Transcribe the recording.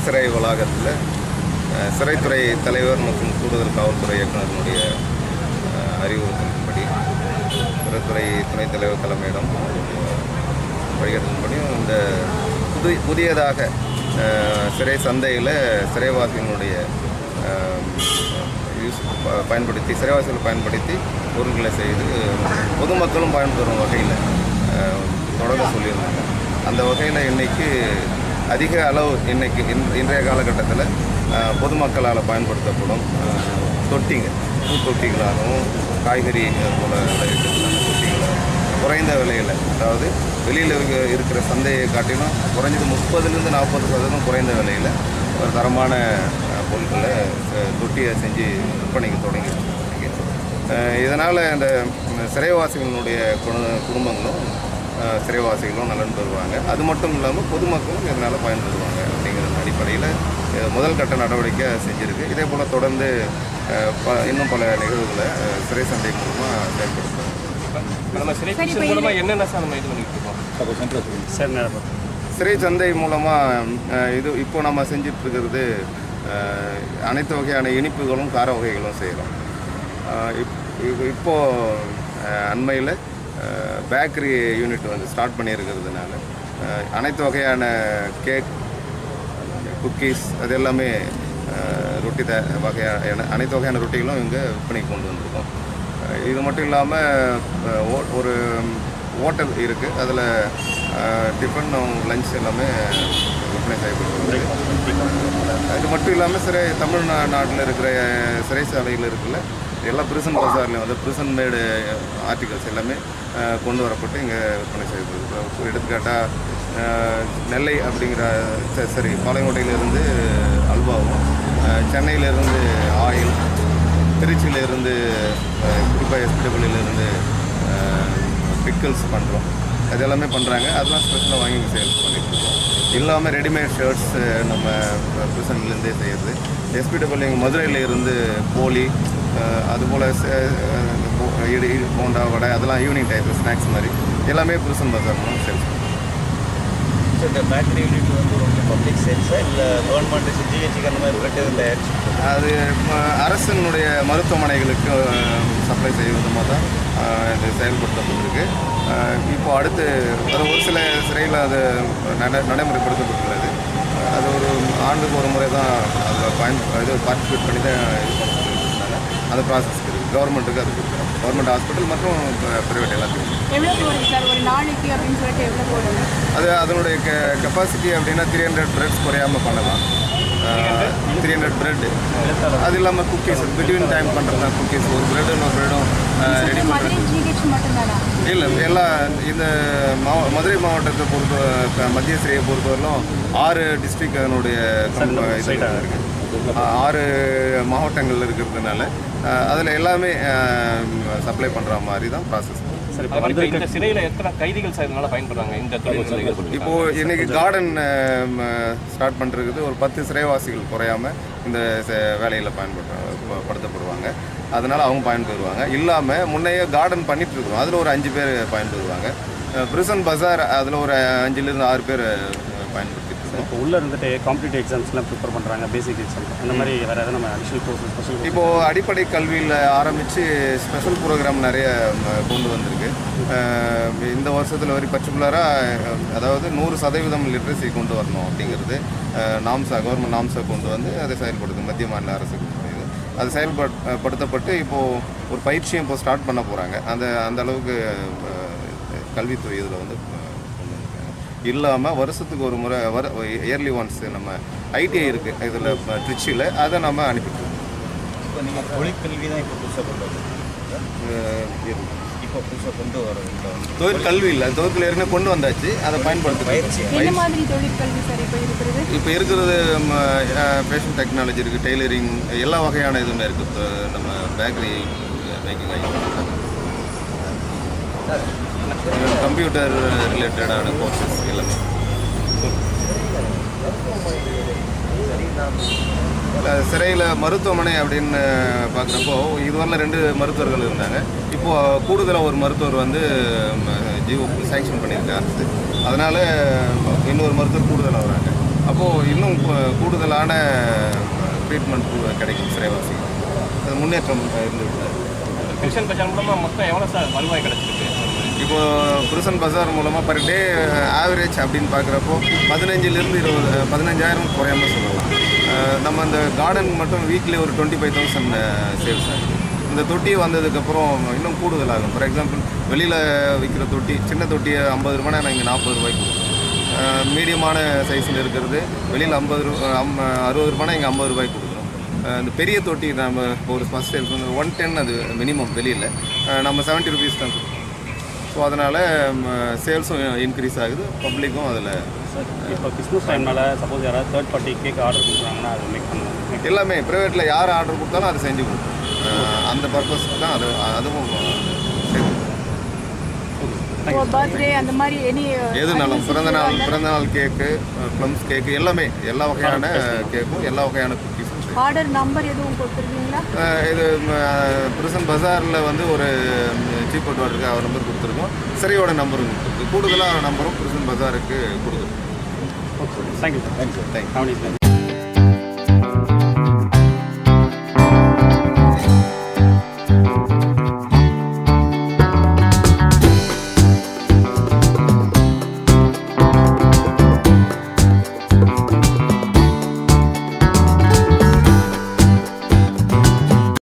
சிறை வளாகத்தில் அஹ், சிறைத்துறை தலைவர் மற்றும் கூடுதல் காவல்துறை இயக்குநரினுடைய அஹ், அறிவுறுத்தலின்படி சிறைத்துறை துணைத் தலைவர் தலைமையிடம் வழிகாட்டுதலின்படி இந்த புது புதியதாக அஹ், சிறை சந்தையில் சிறைவாசிகளுடைய அஹ், யூஸ் ப- பயன்படுத்தி சிறைவாசிகள் பயன்படுத்தி பொருட்களை செய்து பொதுமக்களும் பயன்பெறும் வகையில் அஹ், தொடங்க சொல்லியிருந்தாங்க அந்த வகையில் இன்னைக்கு அதிக அளவு இன்னைக்கு இன்- இன்றைய காலகட்டத்தில் அஹ், பொதுமக்களால் பயன்படுத்தப்படும் அஹ், தொட்டிங்க பூ தொட்டிகளாகவும் காய்கறி அது போல விளைவிக்கிறதுக்கான தொட்டிகளை குறைந்த விலையில் அதாவது வெளியில் இருக்கிற சந்தையை காட்டிலும் குறைஞ்சது முப்பதுலேருந்து நாற்பது சதவீதம் குறைந்த விலையில் ஒரு தரமான அஹ், பொருட்களை அஹ், தொட்டியை செஞ்சு விற்பனைக்கு தொடங்கி இதனால் இந்த ம், சிறைவாசிகளுடைய குடு- குடும்பங்களும் அஹ், சிறைவாசிகளும் நலன் பெறுவாங்க அது மட்டும் இல்லாமல் பொதுமக்களும் இதனால் பயன்பெறுவாங்க அப்படிங்கிற அடிப்படையில் அஹ், முதல் கட்ட நடவடிக்கை செஞ்சுருக்கு இதே போல் தொடர்ந்து அஹ், ப- இன்னும் பல நிகழ்வுகளை அஹ், சிறை சந்தை மூலமாக செயல்படுத்தும் இப்ப நம்ம சிறை சரி, இப்ப பிடிச்சது மூலமா இது- என்னென்ன சார் நம்ம இது பண்ணிட்டு இருக்கோம் சார் நேரம் சிறை சந்தை மூலமாக இது இப்போ நம்ம செஞ்சுட்டு இருக்கிறது அஹ், அனைத்து வகையான இனிப்புகளும் கார வகைகளும் செய்கிறோம் இப்போ அண்மையில் பேக்கரி யூனிட் வந்து ஸ்டார்ட் பண்ணியிருக்கிறதுனால அஹ், அனைத்து வகையான கேக் குக்கீஸ் அது எல்லாமே அஹ், ரொட்டி த வகையான அனைத்து வகையான ரொட்டிகளும் இங்கே விற்பனைக்கு கொண்டு வந்திருக்கோம் அஹ், இது மட்டும் இல்லாமல் ஒரு ஹோட்டல் இருக்குது அதில் டிஃபன் லஞ்ச் எல்லாமே விற்பனை செய்யப்படுகிறது இது மட்டும் இல்லாமல் சிறை தமிழ்நாட்டில் இருக்கிற சிறைச்சாலையில் இருக்குல்ல எல்லா பிரிசன் பஜார்லையும் வந்து பிரிசன் மேடு ஆர்டிகல்ஸ் எல்லாமே அஹ், கொண்டு வரப்பட்டு இங்கே விற்பனை செய்யப்படுது இப்போ எடுத்துக்காட்டால் நெல்லை அப்படிங்கிற ச- சரி பாளையங்கோட்டையிலேருந்து அல்வாவும் அஹ், சென்னையிலேருந்து ஆயில் திருச்சியிலேருந்து குறிப்பாக எஸ்பிடபிள்யூலேருந்து பிக்கிள்ஸ் பண்ணுறோம் அது எல்லாமே பண்ணுறாங்க அதெல்லாம் ஸ்பெஷலாக வாங்கி இங்கே சேல்ஸ் பண்ணிட்டு இருக்கோம் இல்லாமல் ரெடிமேட் ஷர்ட்ஸ் நம்ம ப்ரிசன்லேருந்தே செய்கிறது எஸ்பிடபிள்யூ மதுரையில் இருந்து போலி அஹ், அதுபோல் ச- அஹ், போ- இடி இடி- போண்டா வடை அதெல்லாம் ஈவினிங் டைப் ஸ்நாக்ஸ் மாதிரி எல்லாமே ப்ரிசன் பஜார் மூலம் சேல்ஸ் பண்ணுறோம் ஸோ இந்த பேக்கரி யூனிட் வந்து ரொம்ப பப்ளிக் சேல்ஸா இல்லை கவர்மெண்ட் ஜிஹெச்சுக்கு அந்த மாதிரி பிளட் எதுவும் தயாரிச்சு அது ம- அரசினுடைய மருத்துவமனைகளுக்கு சப்ளை செய்யும் விதமாக தான் அஹ், இது செயல்படுத்தப்பட்டிருக்கு அஹ், இப்போ அடுத்து அது ஒரு சில சிறையில் அது நட நடைமுறைப்படுத்தப்பட்டுள்ளது அஹ், அது ஒரு ஆண்டுக்கு ஒரு முறை தான் அதில் பயன் இது பார்ட்டிசிபேட் பண்ணி தான் இது பண்ணிருக்கிறதுனால அந்த ப்ராசஸ் இருக்குது கவர்மெண்ட்டுக்கு அது கொடுக்குறோம் கவர்மெண்ட் ஹாஸ்பிட்டல் மற்றும் ப்ரைவேட் எல்லாத்துக்கும் எவ்வளோ போடுது சார் ஒரு நாளைக்கு அப்படின்னு சொல்லிட்டு எவ்வளோ போடுது அது அதனுடைய கெ கெப்பாசிட்டி அப்படின்னா த்ரீ ஹண்ட்ரட் பிரெட்ஸ் குறையாமல் பண்ணலாம் த்ரீ ஹண்ட்ரட் பிரெட் அது இல்லாமல் குக்கீஸ் பிட்வீன் டைம் பண்ணுறது தான் குக்கீஸ் ஒரு பிரெட் இன்னொரு பிரெடும் ரெடி மதுரை பண்ணுறது ஜிஹெச் மட்டும்தானா இல்லை எல்லா இந்த மாவ மதுரை மாவட்டத்தை பொறுத்த க- மத்திய சிறையை பொறுத்தவரையிலும் ஆறு டிஸ்ட்ரிக்ட் அதனுடைய இதில் இருக்குது ஆறு மாவட்டங்கள் இருக்கிறதுனால அதில் எல்லாமே சப்ளை பண்ணுற மாதிரி தான் ப்ராசஸ் சார் இப்போ அது மாதிரி இப்ப வந்திருக்க இந்த சிறையில எத்தனை கைதிகள் சார் இதனால பயன்படுறாங்க இந்த தொழில் இப்போ இன்னைக்கு கார்டன் ஸ்டார்ட் பண்ணுறது ஒரு பத்து சிறைவாசிகள் குறையாம இந்த ச- வேலையில பயன்படுத்த ப- படுத்தப்படுவாங்க அதனால அவங்க பயன்பெறுவாங்க இல்லாம முன்னையே கார்டன் பண்ணிட்டு இருக்கோம் அதுல ஒரு அஞ்சு பேர் பயன்பெறுவாங்க பிரிசன் பஜார் அதுல ஒரு அஞ்சுல இருந்து ஆறு பேர் பயன்படுத்திட்டு இருக்கோம் இப்போ உள்ளே இருந்துட்டு காம்படிட்டிவ் எக்ஸாம்ஸ்லாம் ப்ரிப்பேர் பண்ணுறாங்க பேசிக் எக்ஸாம் அந்த மாதிரி வேறு ஏதாவது நம்ம அடிஷனல் கோர்ஸ் ஸ்பெஷல் இப்போ அடிப்படை கல்வியில் ஆரம்பித்து ஸ்பெஷல் ப்ரோக்ராம் நிறைய ம, கொண்டு வந்திருக்கு அஹ், இந்த வருஷத்தில் வரை பர்டிகுலராக அதாவது நூறு சதவீதம் லிட்ரஸி கொண்டு வரணும் அப்படிங்கிறது அஹ், நாம்சா கவர்மெண்ட் நாம்சா கொண்டு வந்து அதை செயல்படுது மத்திய மாநில அரசு கொண்டு வருது. அது செயல்படுத்தப்பட்டு இப்போது ஒரு பயிற்சியும் இப்போ ஸ்டார்ட் பண்ண போகிறாங்க அந்த அந்த அளவுக்கு அஹ், கல்வித்துறை இதில் வந்து அஹ், கொண்டு வந்திருக்காங்க இல்லாமல் வருஷத்துக்கு ஒரு முறை வர இயர்லி ஒன்ஸ் நம்ம ஐடிஐ இருக்குது இதில் ட்ரிச்சியில் அதை நம்ம அனுப்பிட்டுருக்கோம் இப்போ நீங்கள் தொழிற்கல்வி தான் இப்போ புதுசாக கொண்டு வந்து அஹ் இது. இப்போ புதுசாக கொண்டு வர இந்த தொழில் கல்வி இல்லை தொழில் ஏற்கனவே கொண்டு வந்தாச்சு அதை பயன்படுத்தி பயிற்சி என்ன மாதிரி தொழிற்கல்வி சார் இப்போ இருக்கிறது இப்போ இருக்கிறது ஃபேஷன் டெக்னாலஜி இருக்குது டெய்லரிங் எல்லா வகையான இதுவுமே இருக்குது இப்போ நம்ம பேக்கரி மேக்கிங் ஐட்டம் கம்ப்யூட்டர் ரிலேட்டடான கோர்சஸ் எல்லாமே சிறையில் மருத்துவமனை அப்படின்னு பார்க்குறப்போ இதுவரையில் ரெண்டு மருத்துவர்கள் இருந்தாங்க இப்போது கூடுதலாக ஒரு மருத்துவர் வந்து ஜிஓ சாங்ஷன் பண்ணியிருக்காரு அரசு அதனால் இன்னொரு மருத்துவர் கூடுதலாக வராங்க அப்போ அப்போது இன்னும் கூ- கூடுதலான ட்ரீட்மெண்ட் கிடைக்கும் சிறைவாசி அது முன்னேற்றம் இருந்துவிட்டது கிருஷ்ணன் பஜார் மூலமாக மொத்தம் எவ்வளோ சார் வருவாய் கிடைச்சிருக்கு இப்போ புருஷன் பஜார் மூலமாக பர் டே ஆவரேஜ் அப்படின்னு பார்க்குறப்போ பதினஞ்சிலிருந்து இருபது பதினஞ்சாயிரம் குறையாம சொல்லலாம் அஹ் நம்ம அந்த கார்டன் மட்டும் வீக்லி ஒரு டுவெண்ட்டி ஃபைவ் தௌசண்ட் சேல்ஸ் ஆகுது இந்த தொட்டி வந்ததுக்கப்புறம் இன்னும் கூடுதலாகும் ஃபார் எக்ஸாம்பிள் வெளியில் விற்கிற தொட்டி சின்ன தொட்டியை ஐம்பது ரூபாய் நான் இங்கே நாற்பது ரூபாய்க்கு கொடுக்குறோம் மீடியமான சைஸில் இருக்கிறது வெளியில் ஐம்பது ரூ அம் அறுபது ரூபாய்னா இங்கே ஐம்பது ரூபாய்க்கு கொடுக்குறோம் அஹ் இந்த பெரிய தொட்டி நம்ம ஒரு ஃபஸ்ட் சேல்ஸ் வந்து ஒன் டென் அது மினிமம் வெளியில் நம்ம செவன்ட்டி ருபீஸ் தான் கொடுக்குறோம் ஸோ அதனால் சேல்ஸும் இன்க்ரீஸ் ஆகுது பப்ளிக்கும் அதில் சார் இப்போ பிஸ்னஸ் டைம்னால சப்போஸ் யாராவது தேர்ட் பார்ட்டி கேக் ஆர்டர் கொடுக்குறாங்கன்னா அதை மேக் பண்ணுவோம் எல்லாமே ப்ரைவேட்டில் யார் ஆர்டர் கொடுத்தாலும் அதை செஞ்சு கொடுக்கும் அஹ் அந்த பர்பஸ்க்கு தான் அது அதுவும் சரி. ஓ பர்த்டே அந்த மாதிரி எனி எதுனாலும் பிறந்த நாள் பிறந்த நாள் கேக்கு ப்ளம்ஸ் கேக்கு எல்லாமே எல்லா வகையான கேக்கும் எல்லா வகையான குக்கீஸும் ஆர்டர் நம்பர் எதுவும் கொடுத்துருக்கீங்களா அஹ் இது பிரிசன் பஜாரில் வந்து ஒரு சீப் அவுட் இருக்கு அவர் நம்பர் கொடுத்துருக்கோம் சிறையோட நம்பரும் கொடுத்துருக்கு கூடுதலாக நம்பரும் பிரிசன் பஜாருக்கு கொடுத்துருக்கோம் okay thank you sir thank you thank you